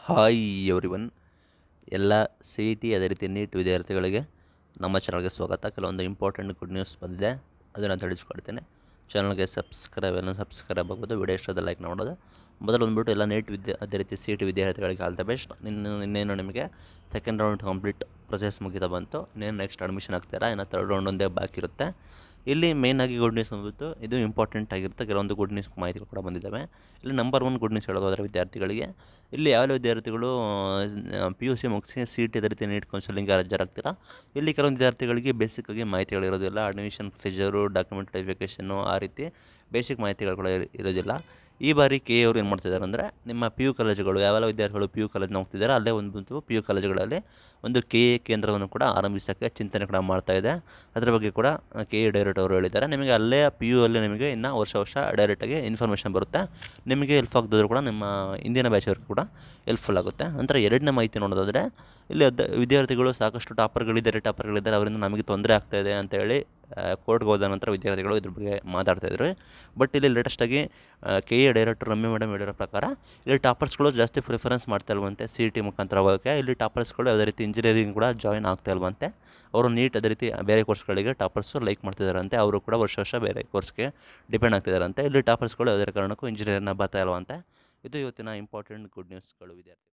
hi everyone ಎಲ್ಲ C E T ಅದೇ ರೀತಿ ನೀಟ್ ವಿದ್ಯಾರ್ಥಿಗಳಿಗೆ ನಮ್ಮ ಚಾನಲ್ಗೆ ಸ್ವಾಗತ ಕೆಲವೊಂದು ಇಂಪಾರ್ಟೆಂಟ್ ಗುಡ್ ನ್ಯೂಸ್ ಬಂದಿದೆ ಅದನ್ನು ತಿಳಿಸ್ಕೊಡ್ತೇನೆ ಚಾನಲ್ಗೆ ಸಬ್ಸ್ಕ್ರೈಬ್ ಎಲ್ಲ ಸಬ್ಸ್ಕ್ರೈಬ್ ಆಗೋದು ವಿಡಿಯೋ ಇಷ್ಟದ ಲೈಕ್ ಮಾಡೋದು ಮೊದಲು ಬಂದುಬಿಟ್ಟು ಎಲ್ಲ ನೀಟ್ ವಿದ್ಯಾ ಅದೇ ರೀತಿ ಸಿ ಇ ಟಿ ವಿದ್ಯಾರ್ಥಿಗಳಿಗೆ ಆಲ್ ದ ಬೆಸ್ಟ್ ನಿನ್ನ ಇನ್ನೇನು ನಿಮಗೆ ಸೆಕೆಂಡ್ ರೌಂಡ್ ಕಂಪ್ಲೀಟ್ ಪ್ರೊಸೆಸ್ ಮುಗಿತಾ ಬಂತು ಇನ್ನೇನು ನೆಕ್ಸ್ಟ್ ಅಡ್ಮಿಷನ್ ಆಗ್ತೀರಾ ಇನ್ನು ತರ್ಡ್ ರೌಂಡ್ ಒಂದೇ ಬಾಕಿ ಇರುತ್ತೆ ಇಲ್ಲಿ ಮೇಯ್ನಾಗಿ ಗುಡ್ ನ್ಯೂಸ್ ಬಂದ್ಬಿಟ್ಟು ಇದು ಇಂಪಾರ್ಟೆಂಟ್ ಆಗಿರುತ್ತೆ ಕೆಲವೊಂದು ಗುಡ್ ನ್ಯೂಸ್ ಮಾಹಿತಿಗಳು ಕೂಡ ಬಂದಿದ್ದಾವೆ ಇಲ್ಲಿ ನಂಬರ್ ಒನ್ ಗುಡ್ ನ್ಯೂಸ್ ಹೇಳೋದಾದ್ರೆ ವಿದ್ಯಾರ್ಥಿಗಳಿಗೆ ಇಲ್ಲಿ ಯಾವ ವಿದ್ಯಾರ್ಥಿಗಳು ಪಿ ಯು ಸಿ ಮುಗಿಸಿ ಸಿ ಇ ಟಿ ಅದೇ ರೀತಿ ನೀಟ್ ಕೌನ್ಸಿಲಿಂಗ್ ಹಾಜರಾಗ್ತೀರಾ ಇಲ್ಲಿ ಕೆಲವೊಂದು ವಿದ್ಯಾರ್ಥಿಗಳಿಗೆ ಬೇಸಿಕ್ಕಾಗಿ ಮಾಹಿತಿಗಳಿರೋದಿಲ್ಲ ಅಡ್ಮಿಷನ್ ಪ್ರೊಸೀಜರು ಡಾಕ್ಯುಮೆಂಟ್ ವೆರಿಫಿಕೇಷನ್ನು ಆ ರೀತಿ ಬೇಸಿಕ್ ಮಾಹಿತಿಗಳು ಕೂಡ ಇರ- ಇರೋದಿಲ್ಲ ಈ ಬಾರಿ ಕೆ ಅವರು ಏನು ಮಾಡ್ತಿದ್ದಾರೆ ಅಂದರೆ ನಿಮ್ಮ ಪಿ ಯು ಕಾಲೇಜುಗಳು ಯಾವೆಲ್ಲ ವಿದ್ಯಾರ್ಥಿಗಳು ಪಿ ಯು ಕಾಲೇಜ್ನ ಹೋಗ್ತಿದ್ದಾರೆ ಅಲ್ಲೇ ಒಂದು ಬಂತು ಪಿ ಯು ಕಾಲೇಜುಗಳಲ್ಲಿ ಒಂದು ಕೆ ಎ ಕೇಂದ್ರವನ್ನು ಕೂಡ ಆರಂಭಿಸೋಕ್ಕೆ ಚಿಂತನೆ ಕೂಡ ಮಾಡ್ತಾ ಇದೆ ಅದರ ಬಗ್ಗೆ ಕೂಡ ಕೆ ಎ ಡೈರೆಕ್ಟ್ ಅವರು ಹೇಳಿದ್ದಾರೆ ನಿಮಗೆ ಅಲ್ಲೇ ಪಿ ಯು ಅಲ್ಲೇ ನಿಮಗೆ ಇನ್ನು ವರ್ಷ ವರ್ಷ ಡೈರೆಕ್ಟಾಗಿ ಇನ್ಫಾರ್ಮೇಷನ್ ಬರುತ್ತೆ ನಿಮಗೆ ಹೆಲ್ಪ್ ಆಗದಿದ್ರು ಕೂಡ ನಿಮ್ಮ ಇಂದಿನ ಬ್ಯಾಚವ್ರಿಗೆ ಕೂಡ ಹೆಲ್ಪ್ಫುಲ್ ಆಗುತ್ತೆ ನಂತರ ಎರಡನೇ ಮಾಹಿತಿ ನೋಡೋದಾದರೆ ಇಲ್ಲಿ ಅದ ವಿದ್ಯಾರ್ಥಿಗಳು ಸಾಕಷ್ಟು ಟಾಪರ್ಗಳಿದ್ದಾರೆ ಟಾಪರ್ಗಳಿದ್ದಾರೆ ಅವರಿಂದ ನಮಗೆ ತೊಂದರೆ ಆಗ್ತಾ ಇದೆ ಅಂತ ಹೇಳಿ ಕೋರ್ಟ್ಗೆ ಹೋದ ನಂತರ ವಿದ್ಯಾರ್ಥಿಗಳು ಇದ್ರ ಬಗ್ಗೆ ಮಾತಾಡ್ತಾ ಇದ್ರು ಬಟ್ ಇಲ್ಲಿ ಲೇಟೆಸ್ಟಾಗಿ K A director Ramya madam ಹೇಳಿರೋ ಪ್ರಕಾರ ಇಲ್ಲಿ ಟಾಪರ್ಸ್ಗಳು ಜಾಸ್ತಿ ಪ್ರಿಫರೆನ್ಸ್ ಮಾಡ್ತಾ ಇಲ್ವಂತೆ ಸಿ ಇ ಟಿ ಮುಖಾಂತರ ಹೋಗೋಕ್ಕೆ ಇಲ್ಲಿ ಟಾಪರ್ಸ್ಗಳು ಯಾವುದೇ ರೀತಿ ಇಂಜಿನಿಯರಿಂಗ್ ಕೂಡ ಜಾಯ್ನ್ ಆಗ್ತಾ ಇಲ್ವಂತೆ ಅವರು ನೀಟ್ ಅದೇ ರೀತಿ ಬೇರೆ ಕೋರ್ಸ್ಗಳಿಗೆ ಟಾಪರ್ಸು ಲೈಕ್ ಮಾಡ್ತಿದ್ದಾರಂತೆ ಅವರು ಕೂಡ ವರ್ಷ ವರ್ಷ ಬೇರೆ ಕೋರ್ಸ್ಗೆ ಡಿಪೆಂಡ್ ಆಗ್ತಿದ್ದಾರಂತೆ ಇಲ್ಲಿ ಟಾಪರ್ಸ್ಗಳು ಯಾವುದೇ ಕಾರಣಕ್ಕೂ ಇಂಜಿನಿಯರ್ನ ಬರ್ತಾ ಇಲ್ವಂತೆ ಇದು ಇವತ್ತಿನ ಇಂಪಾರ್ಟೆಂಟ್ ಗುಡ್ ನ್ಯೂಸ್ಗಳು ವಿದ್ಯಾರ್ಥಿ